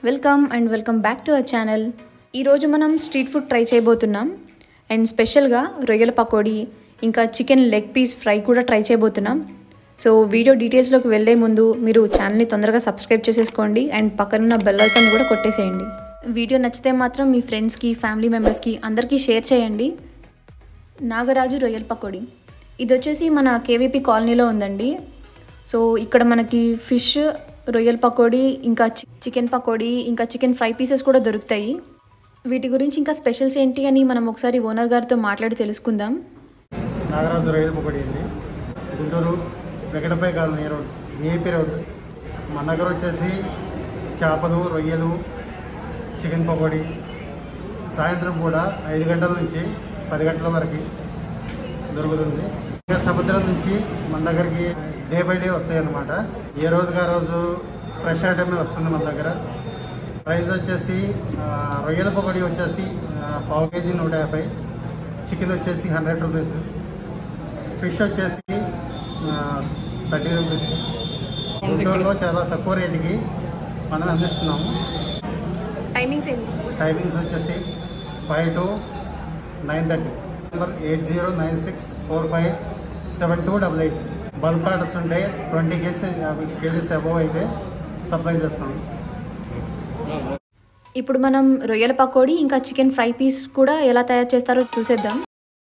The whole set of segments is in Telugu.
welcome and welcome back to our channel ఈరోజు మనం స్ట్రీట్ ఫుడ్ ట్రై చేయబోతున్నాం అండ్ స్పెషల్గా రొయ్యల పకోడీ ఇంకా చికెన్ లెగ్ పీస్ ఫ్రై కూడా ట్రై చేయబోతున్నాం సో వీడియో డీటెయిల్స్లోకి వెళ్ళే ముందు మీరు ఛానల్ని తొందరగా సబ్స్క్రైబ్ చేసేసుకోండి అండ్ పక్కనున్న బెల్ ఐకాన్ని కూడా కొట్టేసేయండి వీడియో నచ్చితే మాత్రం మీ ఫ్రెండ్స్కి ఫ్యామిలీ మెంబర్స్కి అందరికీ షేర్ చేయండి నాగరాజు రొయ్యల పకోడీ ఇది వచ్చేసి మన కేవీపీ కాలనీలో ఉందండి సో ఇక్కడ మనకి ఫిష్ రొయ్యల పకోడీ ఇంకా చి- చికెన్ పకోడీ ఇంకా చికెన్ ఫ్రై పీసెస్ కూడా దొరుకుతాయి వీటి గురించి ఇంకా స్పెషల్స్ ఏంటి అని మనం ఒకసారి ఓనర్ గారితో మాట్లాడి తెలుసుకుందాం నాగరాజు రైలు పొగడి అండి గుంటూరు వెంకటపై కాలనీ రోడ్ ఏపీ రోడ్ మన దగ్గర వచ్చేసి చేపలు రొయ్యలు చికెన్ పకోడీ సాయంత్రం కూడా ఐదు గంటల నుంచి పది గంటల వరకు దొరుకుతుంది ఇంకా సముద్రం నుంచి మన దగ్గరికి డే బై డే వస్తాయి అన్నమాట ఏ రోజుకి ఆ రోజు ఫ్రెష్ ఐటమే వస్తుంది మన దగ్గర ప్రైస్ వచ్చేసి ఆ, రొయ్యల పకోడీ వచ్చేసి ఆ, పావు కేజీ నూట యాభై చికెన్ వచ్చేసి హండ్రెడ్ రూపీస్ ఫిష్ వచ్చేసి థర్టీ రూపీస్ గుంటూరులో చాలా తక్కువ రేటుకి మనం అందిస్తున్నాము టైమింగ్స్ ఏంటి టైమింగ్స్ వచ్చేసి five to nine thirty number eight zero nine six four five seven two double eight bulk orders ఉంటే ట్వంటీ కేజీస్ యాభై కేజీస్ అబోవ్ అయితే సప్లై చేస్తాం ఇప్పుడు మనం రొయ్యల పకోడీ ఇంకా చికెన్ ఫ్రై పీస్ కూడా ఎలా తయారు చేస్తారో చూసేద్దాం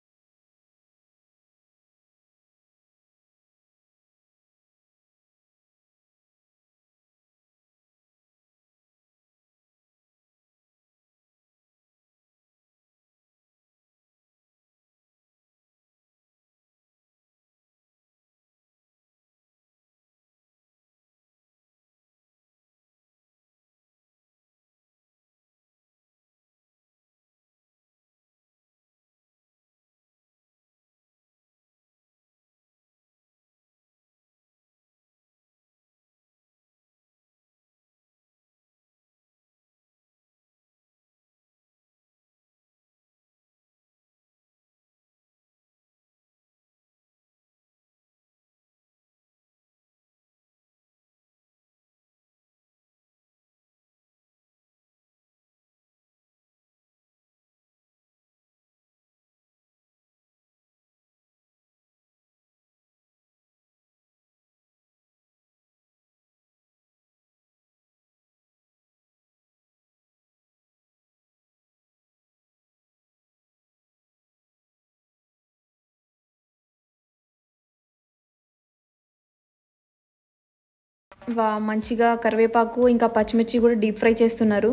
వా మంచిగా కరివేపాకు ఇంకా పచ్చిమిర్చి కూడా డీప్ ఫ్రై చేస్తున్నారు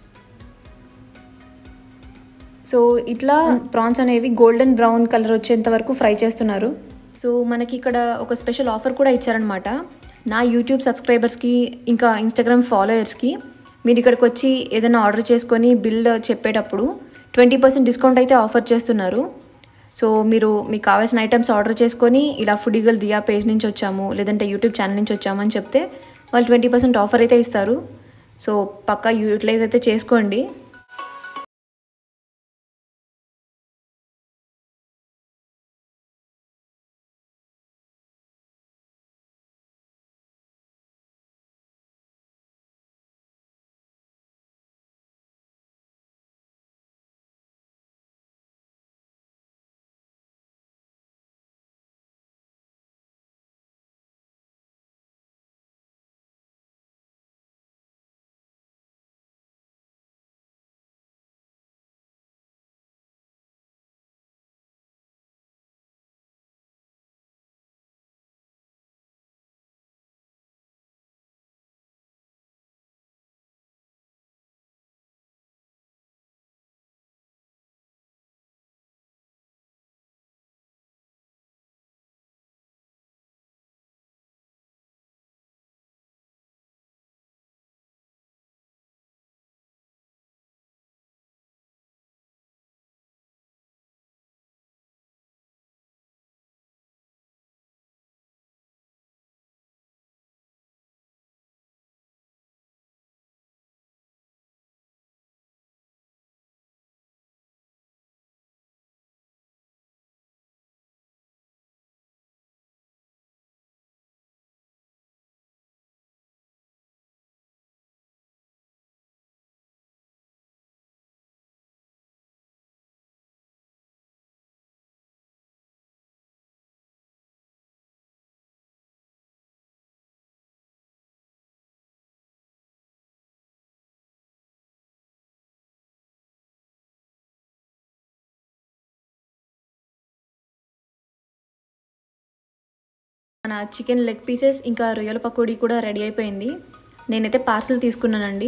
సో ఇట్లా ప్రాన్స్ అనేవి గోల్డెన్ బ్రౌన్ కలర్ వచ్చేంత వరకు ఫ్రై చేస్తున్నారు సో మనకి ఇక్కడ ఒక స్పెషల్ ఆఫర్ కూడా ఇచ్చారనమాట నా యూట్యూబ్ సబ్స్క్రైబర్స్కి ఇంకా ఇన్స్టాగ్రామ్ ఫాలోయర్స్కి మీరు ఇక్కడికి వచ్చి ఏదైనా ఆర్డర్ చేసుకొని బిల్ చెప్పేటప్పుడు ట్వంటీ పర్సెంట్ డిస్కౌంట్ అయితే ఆఫర్ చేస్తున్నారు సో మీరు మీకు కావాల్సిన ఐటమ్స్ ఆర్డర్ చేసుకొని ఇలా ఫుడ్ ఈగల్ దియా పేజ్ నుంచి వచ్చాము లేదంటే యూట్యూబ్ ఛానల్ నుంచి వచ్చామని చెప్తే వాళ్ళు ట్వంటీ పర్సెంట్ ఆఫర్ అయితే ఇస్తారు సో పక్కా యూటిలైజ్ అయితే చేసుకోండి మన చికెన్ లెగ్ పీసెస్ ఇంకా రొయ్యల పకోడీ కూడా రెడీ అయిపోయింది నేనైతే పార్సల్ తీసుకున్నానండి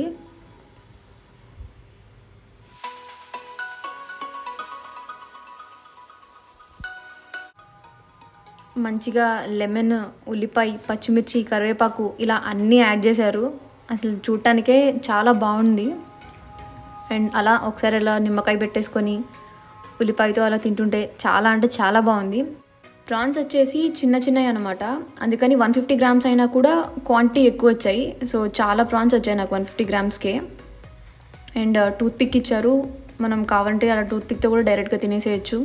మంచిగా లెమన్ ఉల్లిపాయ పచ్చిమిర్చి కరివేపాకు ఇలా అన్నీ యాడ్ చేశారు అసలు చూడటానికే చాలా బాగుంది అండ్ అలా ఒకసారి అలా నిమ్మకాయ పెట్టేసుకొని ఉల్లిపాయతో అలా తింటుంటే చాలా అంటే చాలా బాగుంది ప్రాన్స్ వచ్చేసి చిన్న చిన్నవి అనమాట అందుకని వన్ ఫిఫ్టీ గ్రామ్స్ అయినా కూడా క్వాంటిటీ ఎక్కువ వచ్చాయి సో చాలా ప్రాన్స్ వచ్చాయి నాకు వన్ ఫిఫ్టీ గ్రామ్స్కే అండ్ టూత్ పిక్ ఇచ్చారు మనం కావాలంటే అలా టూత్ పిక్తో కూడా డైరెక్ట్గా తినేసేయచ్చు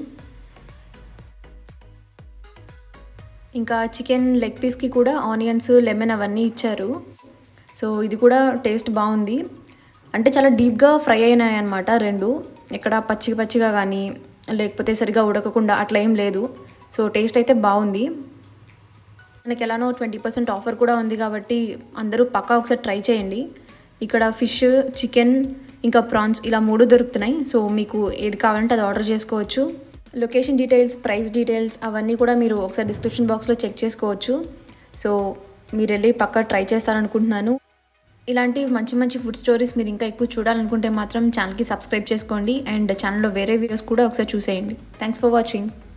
ఇంకా చికెన్ లెగ్ పీస్కి కూడా ఆనియన్స్ లెమన్ అవన్నీ ఇచ్చారు సో ఇది కూడా టేస్ట్ బాగుంది అంటే చాలా డీప్గా ఫ్రై అయినాయి అనమాట రెండు ఎక్కడ పచ్చిగా పచ్చిగా కానీ లేకపోతే సరిగా ఉడకకుండా అట్లా ఏం లేదు సో టేస్ట్ అయితే బాగుంది మనకి ఎలానో ట్వంటీ పర్సెంట్ ఆఫర్ కూడా ఉంది కాబట్టి అందరూ పక్కా ఒకసారి ట్రై చేయండి ఇక్కడ ఫిష్ చికెన్ ఇంకా ప్రాన్స్ ఇలా మూడు దొరుకుతున్నాయి సో మీకు ఏది కావాలంటే అది ఆర్డర్ చేసుకోవచ్చు లొకేషన్ డీటెయిల్స్ ప్రైస్ డీటెయిల్స్ అవన్నీ కూడా మీరు ఒకసారి డిస్క్రిప్షన్ బాక్స్లో చెక్ చేసుకోవచ్చు సో మీరు వెళ్ళి పక్కా ట్రై చేస్తారనుకుంటున్నాను ఇలాంటి మంచి మంచి ఫుడ్ స్టోరీస్ మీరు ఇంకా ఎక్కువ చూడాలనుకుంటే మాత్రం ఛానల్కి సబ్స్క్రైబ్ చేసుకోండి అండ్ ఛానల్లో వేరే వీడియోస్ కూడా ఒకసారి చూసేయండి థ్యాంక్స్ ఫర్ వాచింగ్